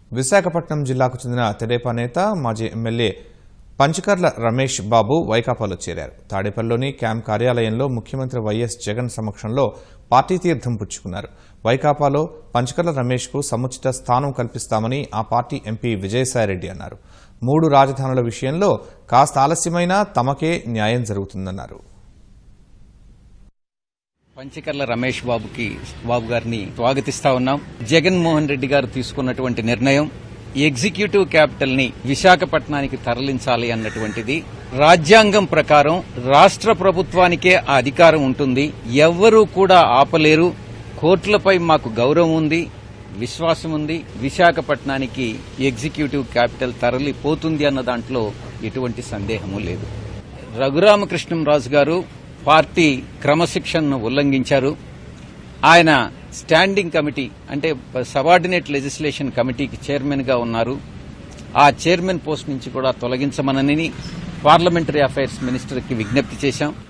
విశాఖపట్నం జిల్లాకు చెందిన తెదేపా నేత మాజీ ఎమ్మెల్యే పంచకర్ల రమేష్ బాబు వైకాపాలో చేరారు తాడేపల్లిలోని క్యాంప్ కార్యాలయంలో ముఖ్యమంత్రి వైఎస్ జగన్ సమక్షంలో పార్టీ తీర్థం పుచ్చుకున్నారు వైకాపాలో పంచకర్ల రమేష్కు సముచిత స్థానం కల్పిస్తామని ఆ పార్టీ ఎంపీ విజయసాయిరెడ్డి అన్నారు మూడు రాజధానుల విషయంలో కాస్త ఆలస్యమైనా తమకే న్యాయం జరుగుతుందన్నారు పంచకర్ల రమేష్ బాబుకి బాబు గారిని స్వాగతిస్తా ఉన్నాం జగన్మోహన్ రెడ్డి గారు తీసుకున్నటువంటి నిర్ణయం ఎగ్జిక్యూటివ్ క్యాపిటల్ ని విశాఖపట్నానికి తరలించాలి అన్నటువంటిది రాజ్యాంగం ప్రకారం రాష్ట్ర ప్రభుత్వానికే ఆ అధికారం ఉంటుంది ఎవ్వరూ కూడా ఆపలేరు కోర్టులపై మాకు గౌరవం ఉంది విశ్వాసం ఉంది విశాఖపట్నానికి ఎగ్జిక్యూటివ్ క్యాపిటల్ తరలిపోతుంది అన్న దాంట్లో ఎటువంటి సందేహము లేదు రఘురామకృష్ణంరాజు గారు పార్టీ క్రమశిక్షణను ఉల్లంఘించారు ఆయన స్టాండింగ్ కమిటీ అంటే సబార్డినేట్ లెజిస్లేషన్ కమిటీకి చైర్మన్ గా ఉన్నారు ఆ చైర్మన్ పోస్ట్ నుంచి కూడా తొలగించమనని పార్లమెంటరీ అఫైర్స్ మినిస్టర్కి విజ్ఞప్తి చేశాం